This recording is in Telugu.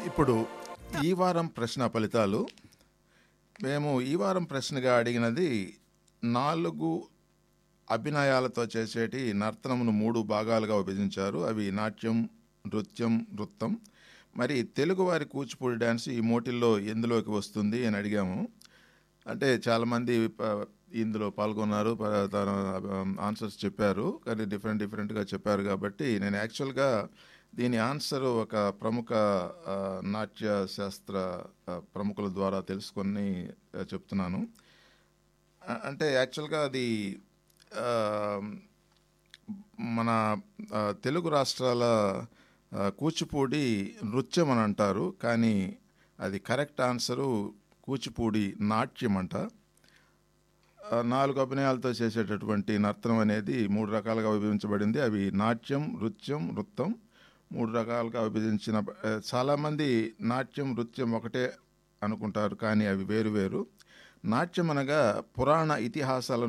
ఇప్పుడు ఈ వారం ప్రశ్న ఫలితాలు మేము ఈ వారం ప్రశ్నగా అడిగినది నాలుగు అభినయాలతో చేసేటి నర్తనమును మూడు భాగాలుగా విభజించారు అవి నాట్యం నృత్యం నృత్యం మరి తెలుగువారి కూచిపూడి డ్యాన్స్ ఈ మోటిల్లో ఎందులోకి వస్తుంది అని అడిగాము అంటే చాలామంది ప- ఇందులో పాల్గొన్నారు ప- తన ఆన్సర్స్ చెప్పారు కానీ డిఫరెంట్ డిఫరెంట్గా చెప్పారు కాబట్టి నేను యాక్చువల్గా దీని ఆన్సర్ ఒక ప్రముఖ ఆ, నాట్య శాస్త్ర ఆ, ప్రముఖుల ద్వారా తెలుసుకొని ఆ, చెప్తున్నాను ఆ- అంటే యాక్చువల్గా అది ఆ, మన ఆ, తెలుగు రాష్ట్రాల ఆ, కూచిపూడి నృత్యం అని అంటారు కానీ అది కరెక్ట్ ఆన్సరు కూచిపూడి నాట్యం అంట ఆ, నాలుగు అభినయాలతో చేసేటటువంటి నర్తనం అనేది మూడు రకాలుగా విభజించబడింది అవి నాట్యం నృత్యం నృత్యం మూడు రకాలుగా విభజించిన ఆ, చాలామంది నాట్యం నృత్యం ఒకటే అనుకుంటారు కానీ అవి వేరు వేరు నాట్యం అనగా పురాణ ఇతిహాసాల